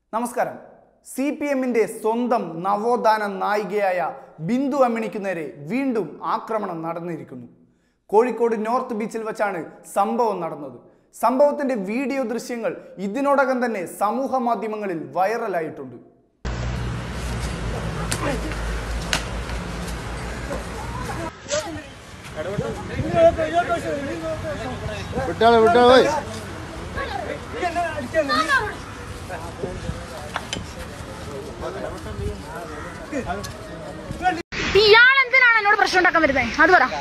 നമസ്കാരം C P എമ്മിന്റെ സ്വന്തം നവോത്ഥാന നായികയായ ബിന്ദു അമ്മിണിക്ക് നേരെ വീണ്ടും ആക്രമണം നടന്നിരിക്കുന്നു കോഴിക്കോട് നോർത്ത് ബീച്ചിൽ വെച്ചാണ് സംഭവം നടന്നത് സംഭവത്തിന്റെ വീഡിയോ ദൃശ്യങ്ങൾ ഇതിനോടകം തന്നെ സമൂഹ മാധ്യമങ്ങളിൽ വൈറലായിട്ടുണ്ട് വിട്ടാളെ വിട്ടാളെ ഇയാൾ എന്തിനാണ് എന്നോട് പ്രശ്നം ഉണ്ടാക്കാൻ വരുന്നത് അത് പറ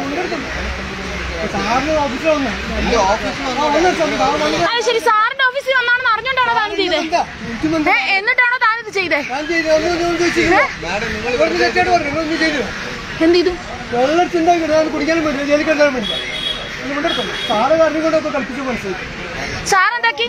അത് ശരി സാറിന്റെ ഓഫീസിൽ വന്നാണെന്ന് അറിഞ്ഞോണ്ടാണോ താൻ ഇത് ചെയ്തേ ഏ, എന്നിട്ടാണോ താൻ ഇത് ചെയ്തേ എന്ത് ചെയ്തു കുടിക്കാനും പറ്റില്ല ജയിലിൽ കിടന്നാലും പറ്റില്ല സാറ് കാരണം കൊണ്ടൊക്കെ കളിപ്പിച്ച് മനസ്സിലാക്കി സാർ എന്താക്കി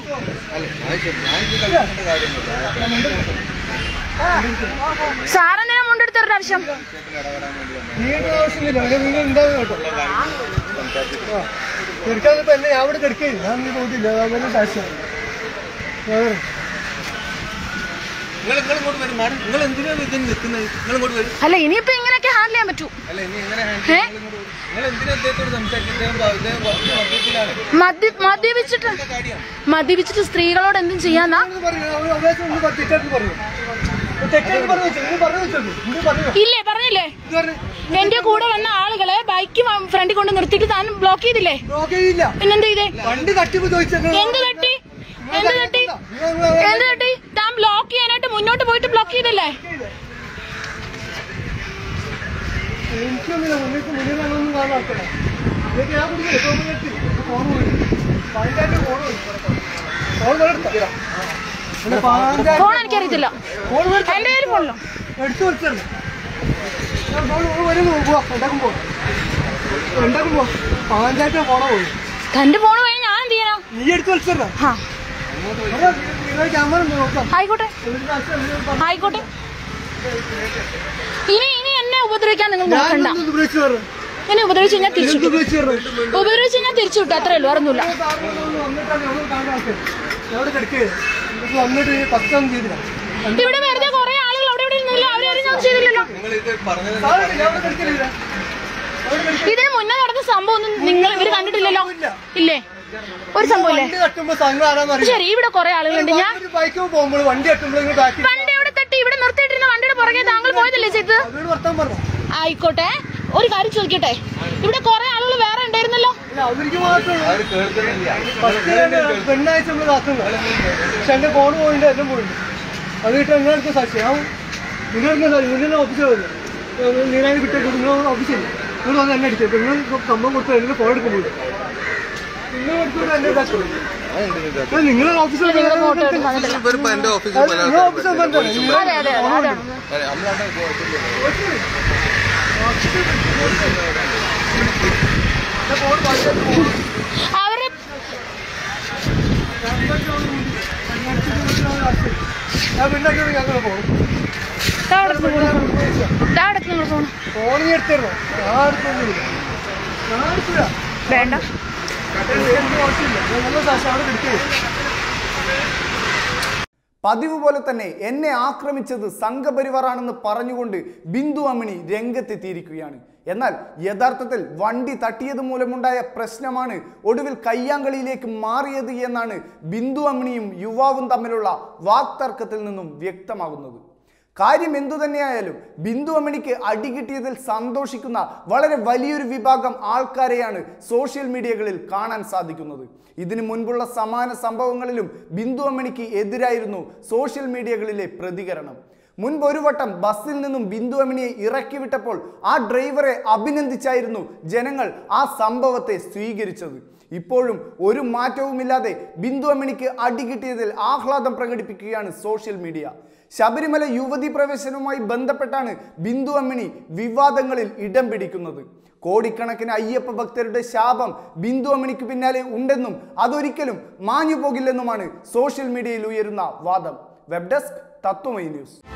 സാർ എന്തിനാ മുണ്ടെടുത്തൊരു ആവശ്യം നീണ്ട ആവശ്യമില്ല അവിടെ നിങ്ങൾ ഉണ്ടാവും കേട്ടോ കിടക്കാതിപ്പോ എന്നെ ഞാൻ അവിടെ കിടക്കേ ഞാൻ നീ പോയിട്ടില്ല അങ്ങനെ സാക്ഷിയാണ് നിങ്ങൾ നിങ്ങൾ ഇങ്ങോട്ട് വരും മാഡം നിങ്ങൾ എന്തിനാണ് ഇതിന് നിൽക്കുന്നത് നിങ്ങൾ ഇങ്ങോട്ട് വരും അല്ല ഇനിയിപ്പോ ഇങ്ങനെയൊക്കെ ഹാൻഡിൽ ചെയ്യാൻ പറ്റൂ അല്ല ഇനി എങ്ങനെ ഏ? നിങ്ങൾ എന്തിനാ അദ്ദേഹത്തോട് സംസാരിക്കുന്നത് ഇദ്ദേഹം പ- ഇദ്ദേഹം കുറച്ച് മദ്യത്തിലാണ് മദ്യ മദ്യപിച്ചിട്ട് മദ്യപിച്ചിട്ട് സ്ത്രീകളോട് എന്തും ചെയ്യാന്നാ തെറ്റായിട്ട് പറഞ്ഞു തെറ്റായിട്ട് പറഞ്ഞു വെച്ചു നിങ്ങൾ പറഞ്ഞു വെച്ചോ നിങ്ങൾ പറഞ്ഞു ഇല്ലേ പറഞ്ഞില്ലേ ഇത് പറഞ്ഞു എന്റെ കൂടെ വന്ന ആളുകളെ ബൈക്ക് ഫ്രണ്ടിൽ കൊണ്ട് നിർത്തിയിട്ട് താൻ ബ്ലോക്ക് ചെയ്തില്ലേ ബ്ലോക്ക് ചെയ്യില്ല പിന്നെന്ത് ചെയ്തേ വണ്ടി തട്ടിപ്പ് ചോദിച്ചത് എന്ത് തട്ടി എന്ത് തട്ടി എന്ത് തട്ടി താൻ ബ്ലോക്ക് ചെയ്യാനായിട്ട് മുന്നോട്ട് പോയിട്ട് ബ്ലോക്ക് ചെയ്തല്ലേ എനിക്കൊന്നുമില്ല മുന്നിട്ട് മുന്നിൽ ഒന്നും കാണാൻ ആൾക്കാരാ ഇതൊക്കെ ഞാൻ കുടിക്കില്ല ഫോൺ എടുത്ത് ഫോൺ പോയി പതിനഞ്ചായിരം ഫോൺ പോയി ഫോൺ വേറെ എടുത്തോ? ഇവിടെ പതിനഞ്ചായിരം ഫോൺ എനിക്കറിയത്തില്ല ഫോൺ വേറെ എന്റെ കയ്യിൽ ഫോണിലോ എടുത്തു വിളിച്ചല്ലേ ഞാൻ ഫോൺ വരും പോവാ ഉണ്ടാക്കും പോ ഉണ്ടാക്കും പോ പതിനഞ്ചായിരം ഫോണോ പോയി തന്റെ ഫോൺ കഴിഞ്ഞ് ഞാൻ എന്ത് ചെയ്യാനാ നീ എടുത്ത് വിളിച്ചല്ലേ ആ നിങ്ങളുടെ ക്യാമറ ഉണ്ട് നോക്കാം ആയിക്കോട്ടെ ഒരു പ്രാവശ്യം നിങ്ങൾ പറഞ്ഞു. ആയിക്കോട്ടെ ഇനി ഇനി എന്നെ ഉപദ്രവിക്കാൻ നിങ്ങൾ നോക്കണ്ട ഞാനൊന്ന് ഉപദേശിച്ചു പറഞ്ഞു എന്നെ ഉപദ്രവിച്ച് കഴിഞ്ഞാൽ തിരിച്ചു എന്ത് വിട്ടു ഉപദേശിച്ചു പറഞ്ഞു ഉപദ്രവിച്ച് കഴിഞ്ഞാൽ തിരിച്ചു വിട്ടു അത്രേ ഉള്ളൂ അറിഞ്ഞില്ല എവിടെ കിടക്കുകയാണ് എന്നിട്ട് വന്നിട്ട് പത്താം തീയതി ഇവിടെ വെറുതെ കുറെ ആളുകൾ അവിടെ ഇവിടെ ഇരുന്നില്ല അവരാരും ഞാൻ ചെയ്തില്ലല്ലോ നിങ്ങൾ ഇത് പറഞ്ഞത് എവിടെ കിടക്കില്ല ഇതിന് മുന്നേ നടന്ന സംഭവം ഒന്നും നിങ്ങൾ ഇവര് കണ്ടിട്ടില്ലല്ലോ ഇല്ലേ ഒരു സംഭവം ഇല്ലേ വണ്ടി തട്ടുമ്പോ സംഘം ആരാന്നറിയാം ശരി ഇവിടെ കുറെ ആളുകളുണ്ട് ഞാൻ ഒരു ബൈക്ക് പോകുമ്പോൾ വണ്ടി തട്ടുമ്പോൾ നിങ്ങൾ ബാക്കി വണ്ടി ഇവിടെ തട്ടി ഇവിടെ നിർത്തിയിട്ടിരുന്ന വണ്ടിയുടെ പുറകെ താങ്കൾ പോയതല്ലേ ചെയ്തത് അവരോട് വർത്താൻ പറഞ്ഞു ആയിക്കോട്ടെ ഒരു കാര്യം ചോദിക്കട്ടെ ഇവിടെ കുറെ ആളുകൾ വേറെ ഉണ്ടായിരുന്നല്ലോ ഇല്ല, അവർക്ക് മാത്രമേ അവർ കേൾക്കുന്നില്ല ഫസ്റ്റ് പെണ്ണാഴ്ച നമ്മൾ കാക്കുന്നത് പക്ഷെ എന്റെ ഫോൺ പോയിട്ടുണ്ട് എല്ലാം പോയിട്ടുണ്ട് അത് കിട്ടാൻ നിങ്ങൾക്ക് സാക്ഷി ഞാൻ നിങ്ങൾക്ക് സാക്ഷി നിങ്ങളുടെ ഓഫീസിൽ വന്നു നീനായി വിട്ടേക്ക് നിങ്ങൾ ഓഫീസിൽ നിങ്ങൾ വന്ന് എന്നെ അടിച്ചത് നിങ്ങൾ സംഭവം കൊടുത്തു എന്നെ ഫോൺ എടുക്കാൻ പോയി നിങ്ങൾ എടുത്തു എന്നെ ഇതാക്കും നിങ്ങളുടെ ഓഫീസിൽ ഫോട്ടോ എടുത്ത് തന്നിട്ടില്ല ഇവരിപ്പോ എന്റെ ഓഫീസിൽ പല നിങ്ങൾ ഓഫീസിൽ വന്നു അതെ അതെ അതെ അതാണ് നമ്മളവിടെ അവര് ഞാൻ പിന്നെ ഞങ്ങൾ പോകും ദാ അവിടെ ദാ അവിടെ നിങ്ങൾ പോണം ഫോൺ നീ എടുത്തരണോ ഞാൻ എടുത്തൊന്നുമില്ല ഞാൻ എടുത്തില്ല വേണ്ട എനിക്ക് ആവശ്യമില്ല നല്ല സാക്ഷി അവിടെ കിടക്കുകയും പതിവ് പോലെ തന്നെ എന്നെ ആക്രമിച്ചത് സംഘപരിവാറാണെന്ന് പറഞ്ഞുകൊണ്ട് ബിന്ദു അമ്മിണി രംഗത്തെത്തിയിരിക്കുകയാണ് എന്നാൽ യഥാർത്ഥത്തിൽ വണ്ടി തട്ടിയത് മൂലമുണ്ടായ പ്രശ്നമാണ് ഒടുവിൽ കയ്യാങ്കളിയിലേക്ക് മാറിയത് എന്നാണ് ബിന്ദു അമ്മിണിയും യുവാവും തമ്മിലുള്ള വാക്തർക്കത്തിൽ നിന്നും വ്യക്തമാകുന്നത് കാര്യം എന്തു തന്നെയായാലും ബിന്ദു അമ്മിണിക്ക് അടി കിട്ടിയതിൽ സന്തോഷിക്കുന്ന വളരെ വലിയൊരു വിഭാഗം ആൾക്കാരെയാണ് സോഷ്യൽ മീഡിയകളിൽ കാണാൻ സാധിക്കുന്നത് ഇതിനു മുൻപുള്ള സമാന സംഭവങ്ങളിലും ബിന്ദു അമ്മിണിക്ക് എതിരായിരുന്നു സോഷ്യൽ മീഡിയകളിലെ പ്രതികരണം മുൻപ് ഒരു വട്ടം ബസ്സിൽ നിന്നും ബിന്ദു അമ്മിണിയെ ഇറക്കി വിട്ടപ്പോൾ ആ ഡ്രൈവറെ അഭിനന്ദിച്ചായിരുന്നു ജനങ്ങൾ ആ സംഭവത്തെ സ്വീകരിച്ചത് ഇപ്പോഴും ഒരു മാറ്റവുമില്ലാതെ ബിന്ദു അമ്മിണിക്ക് അടി കിട്ടിയതിൽ ആഹ്ലാദം പ്രകടിപ്പിക്കുകയാണ് സോഷ്യൽ മീഡിയ ശബരിമല യുവതി പ്രവേശനവുമായി ബന്ധപ്പെട്ടാണ് ബിന്ദു അമ്മിണി വിവാദങ്ങളിൽ ഇടം പിടിക്കുന്നത് കോടിക്കണക്കിന് അയ്യപ്പ ഭക്തരുടെ ശാപം ബിന്ദു അമ്മിണിക്ക് പിന്നാലെ ഉണ്ടെന്നും അതൊരിക്കലും മാഞ്ഞു പോകില്ലെന്നുമാണ് സോഷ്യൽ മീഡിയയിൽ ഉയരുന്ന വാദം വെബ് ഡെസ്ക് തത്വമൈ ന്യൂസ്